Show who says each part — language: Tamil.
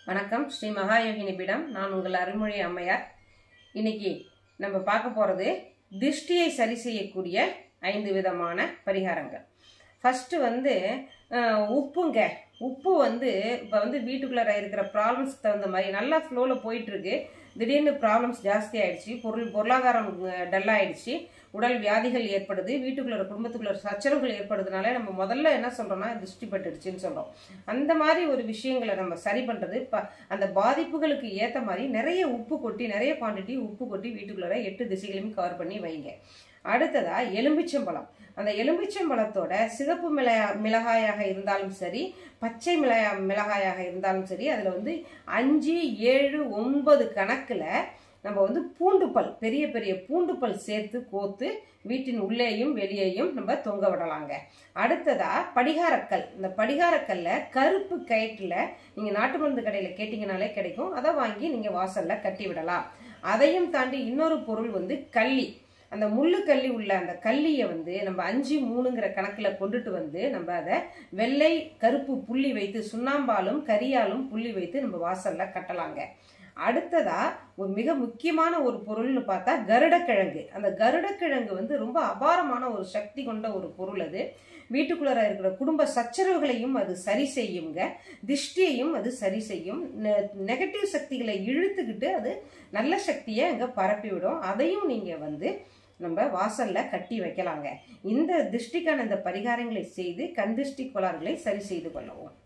Speaker 1: வணக்கம் ஸ்ரீ மகாயோகினி பீடம் நான் உங்கள் அருள்மொழி அம்மையார் இன்னைக்கு நம்ம பார்க்க போகிறது திருஷ்டியை சரி செய்யக்கூடிய ஐந்து விதமான பரிகாரங்கள் ஃபஸ்ட்டு வந்து அஹ், உப்புங்க உப்பு வந்து இப்போ வந்து வீட்டுக்குள்ளே இருக்கிற ப்ராப்ளம்ஸ்க்கு தகுந்த மாதிரி நல்லா ஃப்ளோவில் போயிட்டுருக்கு திடீர்னு ப்ராப்ளம்ஸ் ஜாஸ்தி ஆயிடுச்சு பொருள் பொருளாதாரம் டல் ஆயிடுச்சு உடல் வியாதிகள் ஏற்படுது வீட்டுக்குள்ள குடும்பத்துக்குள்ள சச்சரவுகள் ஏற்படுறதுனால நம்ம முதல்ல என்ன சொல்றோம்னா திருஷ்டி பட்டுடுச்சுன்னு சொல்றோம் அந்த மாதிரி ஒரு விஷயங்களை நம்ம சரி பண்றது ப- அந்த பாதிப்புகளுக்கு ஏத்த மாதிரி நிறைய உப்பு கொட்டி நிறைய குவாண்டிட்டி உப்பு கொட்டி வீட்டுக்குள்ள எட்டு திசைகளையும் கவர் பண்ணி வைங்க அடுத்ததா எலும்பிச்சம்பழம் அந்த எலும்பிச்சம்பழத்தோட சிகப்பு மிளகா மிளகாயாக இருந்தாலும் சரி பச்சை மிளகா மிளகாயாக இருந்தாலும் சரி அதில் வந்து அஞ்சு ஏழு ஒன்பது கணக்கில் நம்ம வந்து பூண்டுப்பல் பெரிய பெரிய பூண்டுப்பல் சேர்த்து கோத்து வீட்டின் உள்ளேயும் வெளியேயும் நம்ம தொங்க விடலாங்க அடுத்ததா படிகாரக்கல் இந்த படிகாரக்கல்ல கருப்பு கயிற்றுல நீங்க நாட்டு மருந்து கடையில கேட்டீங்கனாலே கிடைக்கும் அதை வாங்கி நீங்க வாசல்ல கட்டி விடலாம் அதையும் தாண்டி இன்னொரு பொருள் வந்து கள்ளி அந்த முள்ளு கள்ளி உள்ள அந்த கள்ளியை வந்து நம்ம அஞ்சு மூணுங்கிற கணக்கில் கொண்டுட்டு வந்து நம்ம அதை வெள்ளை கருப்பு புள்ளி வைத்து சுண்ணாம்பாலும் கரியாலும் புள்ளி வைத்து நம்ம வாசல்ல கட்டலாங்க அடுத்ததா ஒரு மிக முக்கியமான ஒரு பொருள்னு பார்த்தா கருடக்கிழங்கு அந்த கருடக்கிழங்கு வந்து ரொம்ப அபாரமான ஒரு சக்தி கொண்ட ஒரு பொருள் அது வீட்டுக்குள்ளார இருக்கிற குடும்ப சச்சரவுகளையும் அது சரி செய்யுங்க திஷ்டியையும் அது சரி செய்யும் நெகட்டிவ் சக்திகளை இழுத்துக்கிட்டு அது நல்ல சக்தியை அங்கே பரப்பி விடும் அதையும் நீங்கள் வந்து நம்ம வாசல்ல கட்டி வைக்கலாங்க இந்த திருஷ்டிக்கான இந்த பரிகாரங்களை செய்து கண் திருஷ்டி கோளாறுகளை சரி செய்து கொள்ளவும்